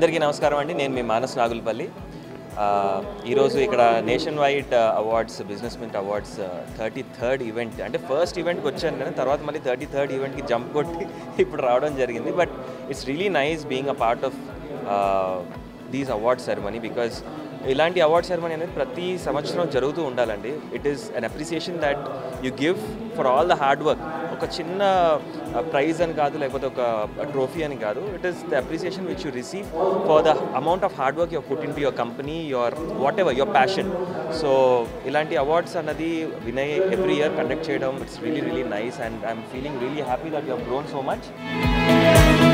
అందరికీ నమస్కారం అండి నేను మీ మానస్ నాగులపల్లి ఆ, ఈరోజు ఇక్కడ nationwide awards Business Mint awards thirty third event అంటే ఫస్ట్ ఈవెంట్కి వచ్చాను కానీ తర్వాత మళ్ళీ థర్టీ థర్డ్ ఈవెంట్కి జంప్ కొట్టి ఇప్పుడు రావడం జరిగింది but it's really nice being a part of these award ceremony because ఇలాంటి అవార్డ్ సెరమనీ అనేది ప్రతి సంవత్సరం జరుగుతూ ఉండాలండి it is an appreciation that you give for all the hard work ఒక చిన్న ప్రైజ్ అని కాదు లేకపోతే ఒక ట్రోఫీ అని కాదు it is the appreciation which you receive for the amount of hard work your put in to your company your whatever your passion so ఇలాంటి awards అన్నది వినయ్ ఎవ్రీ ఇయర్ కండక్ట్ చేయడం it's really really nice and I'm feeling really happy that you have grown so much